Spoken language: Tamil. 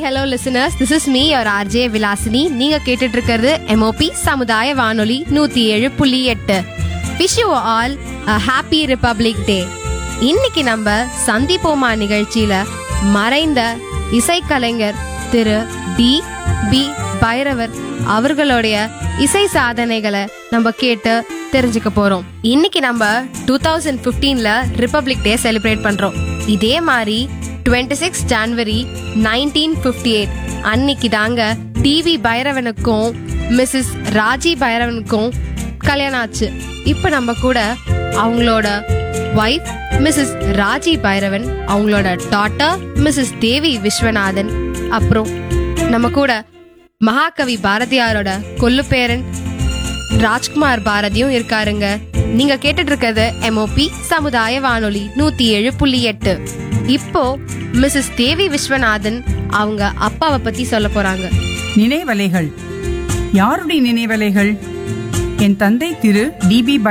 hello listeners this is me ஒரு ஆர்ஜே விலாசினி நீங்க கேட்டுட்டு இருக்கிறது எம்ஓபி சமுதாய வானொலி நூத்தி ஏழு புள்ளி எட்டு wish you all happy republic day இன்னைக்கு நம்ம சந்திப்போமா நிகழ்ச்சியில மறைந்த இசைக்கலைஞர் திரு டி பி பைரவர் அவர்களுடைய இசை சாதனைகளை நம்ம கேட்டு தெரிஞ்சுக்க போறோம் இன்னைக்கு நம்ம டூ தௌசண்ட் பிப்டீன்ல ரிபப்ளிக் டே செலிப்ரேட் பண்றோம் இதே மாதிரி twenty six January nineteen fifty eight அன்னைக்கு தாங்க டிவி பைரவனுக்கும் மிஸ்ஸஸ் ராஜி பைரவனுக்கும் கல்யாணம் ஆச்சு இப்போ நம்ம கூட அவங்களோட ஒய்ஃப் மிஸ்ஸஸ் ராஜி பைரவன் அவங்களோட டாட்டர் மிஸ்ஸஸ் தேவி விஸ்வநாதன் அப்புறம் நம்ம கூட மகாகவி பாரதியாரோட கொல்லுப்பேரன் ராஜ்குமார் பாரதியும் இருக்காருங்க நீங்க கேட்டுட்டு இருக்கிறது எம்ஓபி சமுதாய வானொலி நூத்தி ஏழு புள்ளி எட்டு இப்போ மிஸ்ஸஸ் தேவி விஸ்வநாதன் அவங்க அப்பாவை பத்தி சொல்ல போறாங்க நினைவலைகள் யாருடைய நினைவலைகள் என் தந்தை திரு டிபி